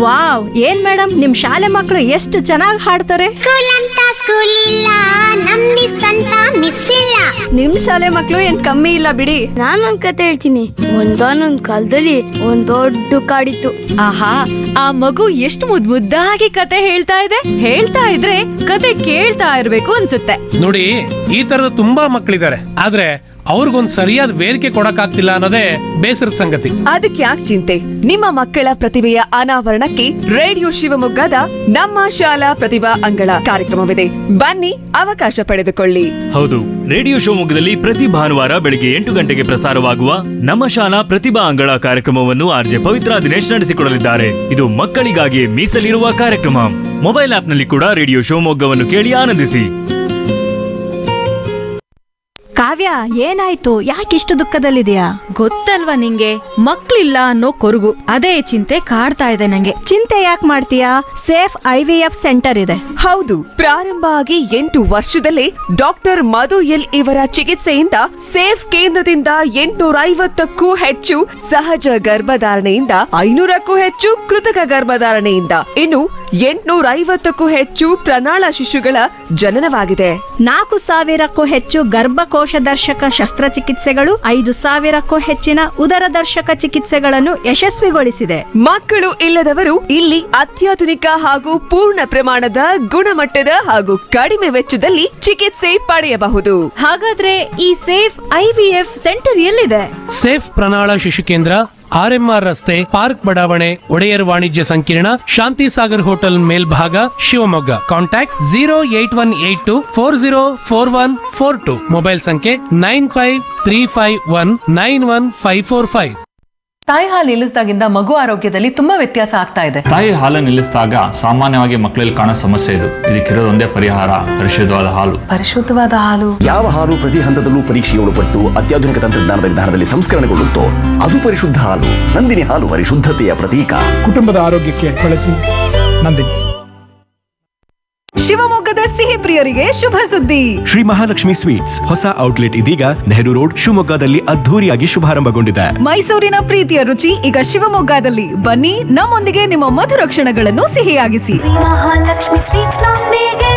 wow ಏನ್ madam ನಿಮ್ ಶಾಲೆ ಮಕ್ಕಳು ಎಷ್ಟು ಚೆನ್ನಾಗಿ ಹಾಡ್ತಾರೆ ಸ್ಕೂಲ್ ಅಂತ ಸ್ಕೂಲ್ ಇಲ್ಲ ನಮ್ ಮಿಸ್ ಅಂತ ಮಿಸ್ ಇಲ್ಲ ನಿಮ್ ಶಾಲೆ ಮಕ್ಳು ಏನ್ ಕಮ್ಮಿ ಇಲ್ಲ ಬಿಡಿ ನಾನೊಂದ್ ಕತೆ ಹೇಳ್ತೀನಿ ಒಂದಾನೊಂದ್ ಕಾಲದಲ್ಲಿ ಒಂದ್ ದೊಡ್ಡ ಕಾಡಿತ್ತು ಆಹಾ ಆ ಮಗು ಎಷ್ಟು ಮುದ್ ಮುದ್ದಾಗಿ ಕತೆ ಹೇಳ್ತಾ ಇದೆ ಹೇಳ್ತಾ ಇದ್ರೆ ಕತೆ ಕೇಳ್ತಾ ಇರ್ಬೇಕು ಅನ್ಸುತ್ತೆ ನೋಡಿ ಈ ತರದ ತುಂಬಾ ಮಕ್ಕಳಿದ್ದಾರೆ ಆದ್ರೆ ಅವ್ರಿಗೊಂದ್ ಸರಿಯಾದ ವೇದಿಕೆ ಕೊಡಕ್ಕಾಗ್ತಿಲ್ಲ ಅನ್ನೋದೇ ಬೇಸರದ ಸಂಗತಿ ಅದಕ್ಕೆ ಯಾಕೆ ಚಿಂತೆ ನಿಮ್ಮ ಮಕ್ಕಳ ಪ್ರತಿಭೆಯ ಅನಾವರಣಕ್ಕೆ ರೇಡಿಯೋ ಶಿವಮೊಗ್ಗದ ನಮ್ಮ ಶಾಲಾ ಪ್ರತಿಭಾ ಅಂಗಳ ಕಾರ್ಯಕ್ರಮವಿದೆ ಬನ್ನಿ ಅವಕಾಶ ಪಡೆದುಕೊಳ್ಳಿ ಹೌದು ರೇಡಿಯೋ ಶಿವಮೊಗ್ಗದಲ್ಲಿ ಪ್ರತಿ ಭಾನುವಾರ ಬೆಳಿಗ್ಗೆ ಎಂಟು ಗಂಟೆಗೆ ಪ್ರಸಾರವಾಗುವ ನಮ್ಮ ಶಾಲಾ ಪ್ರತಿಭಾ ಅಂಗಳ ಕಾರ್ಯಕ್ರಮವನ್ನು ಆರ್ಜೆ ಪವಿತ್ರ ದಿನೇಶ್ ನಡೆಸಿಕೊಡಲಿದ್ದಾರೆ ಇದು ಮಕ್ಕಳಿಗಾಗಿ ಮೀಸಲಿರುವ ಕಾರ್ಯಕ್ರಮ ಮೊಬೈಲ್ ಆಪ್ನಲ್ಲಿ ಕೂಡ ರೇಡಿಯೋ ಶಿವಮೊಗ್ಗವನ್ನು ಕೇಳಿ ಆನಂದಿಸಿ ಕಾವ್ಯ ಏನಾಯ್ತು ಯಾಕಿಷ್ಟು ದುಃಖದಲ್ಲಿದೆಯಾ ಗೊತ್ತಲ್ವಾ ನಿಂಗೆ ಮಕ್ಳಿಲ್ಲ ಅನ್ನೋ ಕೊರಗು ಅದೇ ಚಿಂತೆ ಕಾಡ್ತಾ ಇದೆ ನಂಗೆ ಚಿಂತೆ ಯಾಕೆ ಮಾಡ್ತೀಯಾ safe I V F centre ಇದೆ ಹೌದು ಪ್ರಾರಂಭ ಆಗಿ ಎಂಟು ವರ್ಷದಲ್ಲೇ ಡಾಕ್ಟರ್ ಮಧು ಎಲ್ ಇವರ ಚಿಕಿತ್ಸೆಯಿಂದ ಸೇಫ್ ಕೇಂದ್ರದಿಂದ ಎಂಟುನೂರ ಐವತ್ತಕ್ಕೂ ಹೆಚ್ಚು ಸಹಜ ಗರ್ಭಧಾರಣೆಯಿಂದ ಐನೂರಕ್ಕೂ ಹೆಚ್ಚು ಕೃತಕ ಗರ್ಭಧಾರಣೆಯಿಂದ ಇನ್ನು ಎಂಟುನೂರ ಐವತ್ತಕ್ಕೂ ಹೆಚ್ಚು ಪ್ರಣಾಳ ಶಿಶುಗಳ ಜನನವಾಗಿದೆ ನಾಲ್ಕು ಸಾವಿರಕ್ಕೂ ಹೆಚ್ಚು ಗರ್ಭಕೋಶ ದರ್ಶಕ ಶಸ್ತ್ರಚಿಕಿತ್ಸೆಗಳು ಐದು ಸಾವಿರಕ್ಕೂ ಹೆಚ್ಚಿನ ಉದರ ದರ್ಶಕ ಚಿಕಿತ್ಸೆಗಳನ್ನು ಯಶಸ್ವಿಗೊಳಿಸಿದೆ ಮಕ್ಕಳು ಇಲ್ಲದವರು ಇಲ್ಲಿ ಅತ್ಯಾಧುನಿಕ ಹಾಗೂ ಪೂರ್ಣ ಪ್ರಮಾಣದ ಗುಣಮಟ್ಟದ ಹಾಗೂ ಕಡಿಮೆ ವೆಚ್ಚದಲ್ಲಿ ಚಿಕಿತ್ಸೆ ಪಡೆಯಬಹುದು ಹಾಗಾದ್ರೆ ಈ safe I V F centre ಎಲ್ಲಿದೆ ಸೇಫ್ ಪ್ರಣಾಳ ಶಿಶು ಕೇಂದ್ರ ಆರ್ಎಂಆರ್ ರಸ್ತೆ ಪಾರ್ಕ್ ಬಡಾವಣೆ ಒಡೆಯರ್ ವಾಣಿಜ್ಯ ಸಂಕೀರ್ಣ ಶಾಂತಿ ಸಾಗರ್ ಹೋಟೆಲ್ ಮೇಲ್ಭಾಗ Shivamogga contact zero eight one eight two four zero four one four two mobile ಸಂಖ್ಯೆ nine five three five one nine one five four five ತಾಯಿ ಹಾಲು ನಿಲ್ಲಿಸಿದಾಗಿಂದ ಮಗು ಆರೋಗ್ಯದಲ್ಲಿ ತುಂಬಾ ವ್ಯತ್ಯಾಸ ಆಗ್ತಾ ಇದೆ ತಾಯಿ ಹಾಲು ನಿಲ್ಲಿಸಿದಾಗ ಸಾಮಾನ್ಯವಾಗಿ ಮಕ್ಕಳಲ್ಲಿ ಕಾಣೋ ಸಮಸ್ಯೆ ಇದು ಇದಕ್ಕಿರೋದೊಂದೇ ಪರಿಹಾರ ಪರಿಶುದ್ಧವಾದ ಹಾಲು ಪರಿಶುದ್ಧವಾದ ಹಾಲು ಯಾವ ಹಾಲು ಪ್ರತಿ ಹಂತದಲ್ಲೂ ಪರೀಕ್ಷೆಗೆ ಒಳಪಟ್ಟು ಅತ್ಯಾಧುನಿಕ ತಂತ್ರಜ್ಞಾನದ ವಿಧಾನದಲ್ಲಿ ಸಂಸ್ಕರಣೆಗೊಳ್ಳುತ್ತೋ ಅದು ಪರಿಶುದ್ಧ ಹಾಲು ನಂದಿನಿ ಹಾಲು ಪರಿಶುದ್ಧತೆಯ ಪ್ರತೀಕ ಕುಟುಂಬದ ಆರೋಗ್ಯಕ್ಕೆ ಬಳಸಿ ನಂದಿನಿ ಶಿವಮೊಗ್ಗದ ಸಿಹಿ ಪ್ರಿಯರಿಗೆ ಶುಭ ಸುದ್ದಿ ಶ್ರೀ ಮಹಾಲಕ್ಷ್ಮಿ ಸ್ವೀಟ್ಸ್ ಹೊಸ ಔಟ್ಲೆಟ್ ಇದೀಗ ನೆಹರು ರೋಡ್ ಶಿವಮೊಗ್ಗದಲ್ಲಿ ಅದ್ಧೂರಿಯಾಗಿ ಶುಭಾರಂಭಗೊಂಡಿದೆ ಮೈಸೂರಿನ ಪ್ರೀತಿಯ ರುಚಿ ಈಗ ಶಿವಮೊಗ್ಗದಲ್ಲಿ ಬನ್ನಿ ನಮ್ಮೊಂದಿಗೆ ನಿಮ್ಮ ಮಧುರ ಕ್ಷಣಗಳನ್ನು ಸಿಹಿಯಾಗಿಸಿ ಮಹಾಲಕ್ಷ್ಮಿ ಸ್ವೀಟ್ಸ್ ನೊಂದಿಗೆ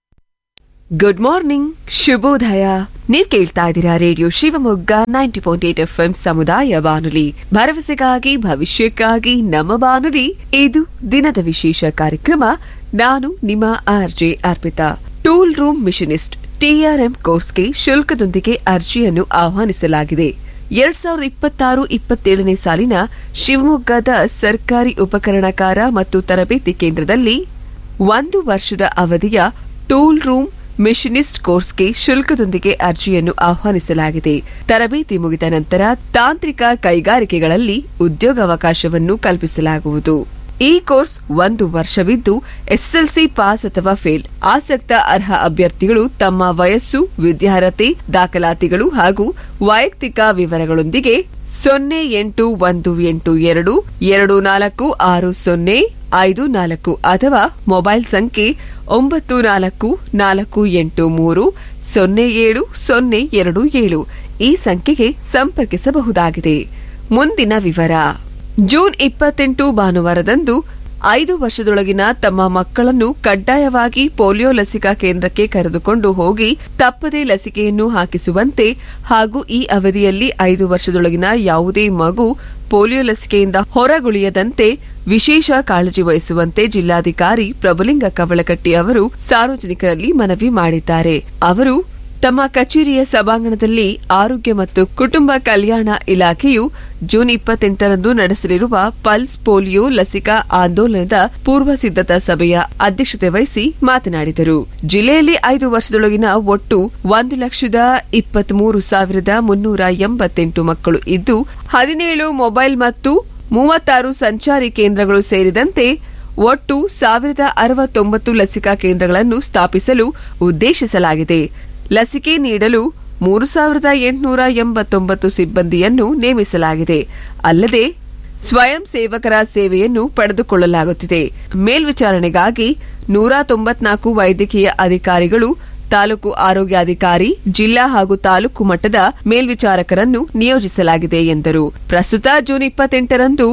ಗುಡ್ ಮಾರ್ನಿಂಗ್ ಶುಭೋದಯ ನೀವ್ ಕೇಳ್ತಾ ಇದ್ದೀರಾ radio Shivamogga ninety point eight F M ಸಮುದಾಯ ಬಾನುಲಿ ಭರವಸೆಗಾಗಿ ಭವಿಷ್ಯಕ್ಕಾಗಿ ನಮ್ಮ ಬಾನುಲಿ ಇದು ದಿನದ ವಿಶೇಷ ಕಾರ್ಯಕ್ರಮ ನಾನು ನಿಮ್ಮ R J Arpita tool room machinist TRM ಕೋರ್ಸ್ಗೆ ಶುಲ್ಕದೊಂದಿಗೆ ಅರ್ಜಿಯನ್ನು ಆಹ್ವಾನಿಸಲಾಗಿದೆ ಎರಡ್ ಸಾವಿರದ ಇಪ್ಪತ್ತಾರು ಇಪ್ಪತ್ತೇಳನೇ ಸಾಲಿನ ಶಿವಮೊಗ್ಗದ ಸರ್ಕಾರಿ ಉಪಕರಣಕಾರ ಮತ್ತು ತರಬೇತಿ ಕೇಂದ್ರದಲ್ಲಿ ಒಂದು ವರ್ಷದ ಅವಧಿಯ ಟೂಲ್ ರೂಮ್ ಮಿಷನಿಸ್ಟ್ ಕೋರ್ಸ್ಗೆ ಶುಲ್ಕದೊಂದಿಗೆ ಅರ್ಜಿಯನ್ನು ಆಹ್ವಾನಿಸಲಾಗಿದೆ ತರಬೇತಿ ಮುಗಿದ ನಂತರ ತಾಂತ್ರಿಕ ಕೈಗಾರಿಕೆಗಳಲ್ಲಿ ಉದ್ಯೋಗಾವಕಾಶವನ್ನು ಕಲ್ಪಿಸಲಾಗುವುದು ಈ ಕೋರ್ಸ್ ಒಂದು ವರ್ಷವಿದ್ದು ಎಸ್ಎಲ್ಸಿ ಪಾಸ್ ಅಥವಾ ಫೇಲ್ ಆಸಕ್ತ ಅರ್ಹ ಅಭ್ಯರ್ಥಿಗಳು ತಮ್ಮ ವಯಸ್ಸು ವಿದ್ಯಾರ್ಹತೆ ದಾಖಲಾತಿಗಳು ಹಾಗೂ ವೈಯಕ್ತಿಕ ವಿವರಗಳೊಂದಿಗೆ ಸೊನ್ನೆ ಎಂಟು ಒಂದು ಎಂಟು ಎರಡು ಎರಡು ನಾಲ್ಕು ಆರು ಸೊನ್ನೆ ಐದು ನಾಲ್ಕು ಅಥವಾ ಮೊಬೈಲ್ ಸಂಖ್ಯೆ ಒಂಬತ್ತು ನಾಲ್ಕು ನಾಲ್ಕು ಎಂಟು ಮೂರು ಸೊನ್ನೆ ಏಳು ಸೊನ್ನೆ ಎರಡು ಏಳು ಈ ಸಂಖ್ಯೆಗೆ ಸಂಪರ್ಕಿಸಬಹುದಾಗಿದೆ ಮುಂದಿನ ವಿವರ ಜೂನ್ ಇಪ್ಪತ್ತೆಂಟು ಭಾನುವಾರದಂದು ಐದು ವರ್ಷದೊಳಗಿನ ತಮ್ಮ ಮಕ್ಕಳನ್ನು ಕಡ್ಡಾಯವಾಗಿ ಪೋಲಿಯೋ ಲಸಿಕಾ ಕೇಂದ್ರಕ್ಕೆ ಕರೆದುಕೊಂಡು ಹೋಗಿ ತಪ್ಪದೇ ಲಸಿಕೆಯನ್ನು ಹಾಕಿಸುವಂತೆ ಹಾಗೂ ಈ ಅವಧಿಯಲ್ಲಿ ಐದು ವರ್ಷದೊಳಗಿನ ಯಾವುದೇ ಮಗು ಪೋಲಿಯೋ ಲಸಿಕೆಯಿಂದ ಹೊರಗುಳಿಯದಂತೆ ವಿಶೇಷ ಕಾಳಜಿ ವಹಿಸುವಂತೆ ಜಿಲ್ಲಾಧಿಕಾರಿ ಪ್ರಭುಲಿಂಗ ಕವಳಕಟ್ಟಿ ಅವರು ಸಾರ್ವಜನಿಕರಲ್ಲಿ ಮನವಿ ಮಾಡಿದ್ದಾರೆ ಅವರು ತಮ್ಮ ಕಚೇರಿಯ ಸಭಾಂಗಣದಲ್ಲಿ ಆರೋಗ್ಯ ಮತ್ತು ಕುಟುಂಬ ಕಲ್ಯಾಣ ಇಲಾಖೆಯು ಜೂನ್ ಇಪ್ಪತ್ತೆಂಟರಂದು ನಡೆಸಲಿರುವ ಪಲ್ಸ್ ಪೋಲಿಯೋ ಲಸಿಕಾ ಆಂದೋಲನದ ಪೂರ್ವ ಸಿದ್ಧತಾ ಸಭೆಯ ಅಧ್ಯಕ್ಷತೆ ವಹಿಸಿ ಮಾತನಾಡಿದರು ಜಿಲ್ಲೆಯಲ್ಲಿ ಐದು ವರ್ಷದೊಳಗಿನ ಒಟ್ಟು ಒಂದು ಲಕ್ಷದ ಇಪ್ಪತ್ಮೂರು ಸಾವಿರದ ಮುನ್ನೂರ ಎಂಬತ್ತೆಂಟು ಮಕ್ಕಳು ಇದ್ದು ಹದಿನೇಳು ಮೊಬೈಲ್ ಮತ್ತು ಮೂವತ್ತಾರು ಸಂಚಾರಿ ಕೇಂದ್ರಗಳು ಸೇರಿದಂತೆ ಒಟ್ಟು ಸಾವಿರದ ಅರವತ್ತೊಂಬತ್ತು ಲಸಿಕಾ ಕೇಂದ್ರಗಳನ್ನು ಸ್ಥಾಪಿಸಲು ಉದ್ದೇಶಿಸಲಾಗಿದೆ ಲಸಿಕೆ ನೀಡಲು ಮೂರು ಸಾವಿರದ ಎಂಟುನೂರ ಎಂಬತ್ತೊಂಬತ್ತು ಸಿಬ್ಬಂದಿಯನ್ನು ನೇಮಿಸಲಾಗಿದೆ ಅಲ್ಲದೆ ಸ್ವಯಂ ಸೇವಕರ ಸೇವೆಯನ್ನು ಪಡೆದುಕೊಳ್ಳಲಾಗುತ್ತಿದೆ ಮೇಲ್ವಿಚಾರಣೆಗಾಗಿ ನೂರ ತೊಂಬತ್ನಾಲ್ಕು ವೈದ್ಯಕೀಯ ಅಧಿಕಾರಿಗಳು ತಾಲೂಕು ಆರೋಗ್ಯಾಧಿಕಾರಿ ಜಿಲ್ಲಾ ಹಾಗೂ ತಾಲೂಕು ಮಟ್ಟದ ಮೇಲ್ವಿಚಾರಕರನ್ನು ನಿಯೋಜಿಸಲಾಗಿದೆ ಎಂದರು ಪ್ರಸ್ತುತ ಜೂನ್ ಇಪ್ಪತ್ತೆಂಟರಂದು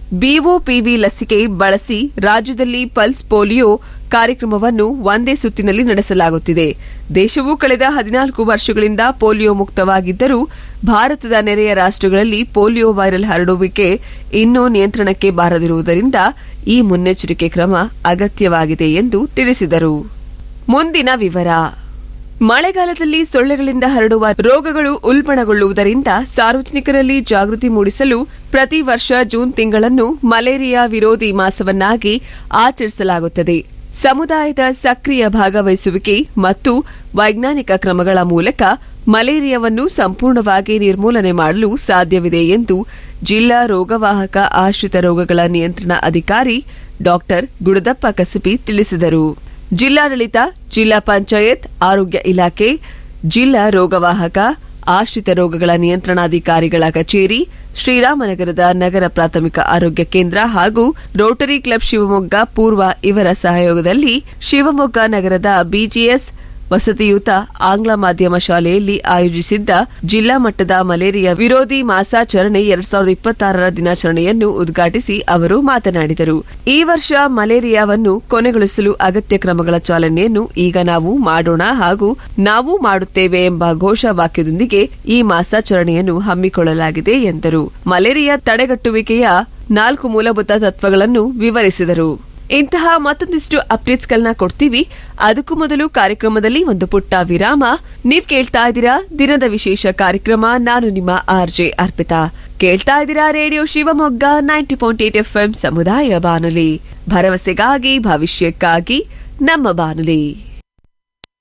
ಬಿಒಪಿವಿ ಲಸಿಕೆ ಬಳಸಿ ರಾಜ್ಯದಲ್ಲಿ ಪಲ್ಸ್ ಪೋಲಿಯೋ ಕಾರ್ಯಕ್ರಮವನ್ನು ಒಂದೇ ಸುತ್ತಿನಲ್ಲಿ ನಡೆಸಲಾಗುತ್ತಿದೆ ದೇಶವು ಕಳೆದ ಹದಿನಾಲ್ಕು ವರ್ಷಗಳಿಂದ ಪೋಲಿಯೋ ಮುಕ್ತವಾಗಿದ್ದರೂ ಭಾರತದ ನೆರೆಯ ರಾಷ್ಟ್ರಗಳಲ್ಲಿ ಪೋಲಿಯೋ ವೈರಲ್ ಹರಡುವಿಕೆ ಇನ್ನೂ ನಿಯಂತ್ರಣಕ್ಕೆ ಬಾರದಿರುವುದರಿಂದ ಈ ಮುನ್ನೆಚ್ಚರಿಕೆ ಕ್ರಮ ಅಗತ್ಯವಾಗಿದೆ ಎಂದು ತಿಳಿಸಿದರು ಮುಂದಿನ ವಿವರ ಮಳೆಗಾಲದಲ್ಲಿ ಸೊಳ್ಳೆಗಳಿಂದ ಹರಡುವ ರೋಗಗಳು ಉಲ್ಬಣಗೊಳ್ಳುವುದರಿಂದ ಸಾರ್ವಜನಿಕರಲ್ಲಿ ಜಾಗೃತಿ ಮೂಡಿಸಲು ಪ್ರತಿ ವರ್ಷ ಜೂನ್ ತಿಂಗಳನ್ನು ಮಲೇರಿಯಾ ವಿರೋಧಿ ಮಾಸವನ್ನಾಗಿ ಆಚರಿಸಲಾಗುತ್ತದೆ ಸಮುದಾಯದ ಸಕ್ರಿಯ ಭಾಗವಹಿಸುವಿಕೆ ಮತ್ತು ವೈಜ್ಞಾನಿಕ ಕ್ರಮಗಳ ಮೂಲಕ ಮಲೇರಿಯಾವನ್ನು ಸಂಪೂರ್ಣವಾಗಿ ನಿರ್ಮೂಲನೆ ಮಾಡಲು ಸಾಧ್ಯವಿದೆ ಎಂದು ಜಿಲ್ಲಾ ರೋಗವಾಹಕ ಆಶ್ರಿತ ರೋಗಗಳ ನಿಯಂತ್ರಣ ಅಧಿಕಾರಿ ಡಾಕ್ಟರ್ ಗುಡದಪ್ಪ ಕಸಬಿ ತಿಳಿಸಿದರು ಜಿಲ್ಲಾಡಳಿತ ಜಿಲ್ಲಾ ಪಂಚಾಯತ್ ಆರೋಗ್ಯ ಇಲಾಖೆ ಜಿಲ್ಲಾ ರೋಗವಾಹಕ ಆಶ್ರಿತ ರೋಗಗಳ ನಿಯಂತ್ರಣಾಧಿಕಾರಿಗಳ ಕಚೇರಿ ಶ್ರೀರಾಮನಗರದ ನಗರ ಪ್ರಾಥಮಿಕ ಆರೋಗ್ಯ ಕೇಂದ್ರ ಹಾಗೂ ರೋಟರಿ ಕ್ಲಬ್ ಶಿವಮೊಗ್ಗ ಪೂರ್ವ ಇವರ ಸಹಯೋಗದಲ್ಲಿ ಶಿವಮೊಗ್ಗ ನಗರದ ಬಿಜಿಎಸ್ ವಸತಿಯುತ ಆಂಗ್ಲ ಮಾಧ್ಯಮ ಶಾಲೆಯಲ್ಲಿ ಆಯೋಜಿಸಿದ್ದ ಜಿಲ್ಲಾ ಮಟ್ಟದ ಮಲೇರಿಯಾ ವಿರೋಧಿ ಮಾಸಾಚರಣೆ ಎರಡ್ ಸಾವಿರದ ಇಪ್ಪತ್ತಾರರ ದಿನಾಚರಣೆಯನ್ನು ಉದ್ಘಾಟಿಸಿ ಅವರು ಮಾತನಾಡಿದರು ಈ ವರ್ಷ ಮಲೇರಿಯಾವನ್ನು ಕೊನೆಗೊಳಿಸಲು ಅಗತ್ಯ ಕ್ರಮಗಳ ಚಾಲನೆಯನ್ನು ಈಗ ನಾವು ಮಾಡೋಣ ಹಾಗೂ ನಾವು ಮಾಡುತ್ತೇವೆ ಎಂಬ ಘೋಷವಾಕ್ಯದೊಂದಿಗೆ ಈ ಮಾಸಾಚರಣೆಯನ್ನು ಹಮ್ಮಿಕೊಳ್ಳಲಾಗಿದೆ ಎಂದರು ಮಲೇರಿಯಾ ತಡೆಗಟ್ಟುವಿಕೆಯ ನಾಲ್ಕು ಮೂಲಭೂತ ತತ್ವಗಳನ್ನು ವಿವರಿಸಿದರು ಇಂತಹ ಮತ್ತೊಂದಿಷ್ಟು ಅಪ್ಡೇಟ್ಸ್ಗಳನ್ನ ಕೊಡ್ತೀವಿ ಅದಕ್ಕೂ ಮೊದಲು ಕಾರ್ಯಕ್ರಮದಲ್ಲಿ ಒಂದು ಪುಟ್ಟ ವಿರಾಮ ನೀವ್ ಕೇಳ್ತಾ ಇದ್ದೀರಾ ದಿನದ ವಿಶೇಷ ಕಾರ್ಯಕ್ರಮ ನಾನು ನಿಮ್ಮ ಆರ್ಜೆ ಅರ್ಪಿತಾ ಕೇಳ್ತಾ ಇದ್ದೀರಾ radio Shivamogga ninety point eight F ಸಮುದಾಯ ಬಾನುಲಿ ಭರವಸೆಗಾಗಿ ಭವಿಷ್ಯಕ್ಕಾಗಿ ನಮ್ಮ ಬಾನುಲಿ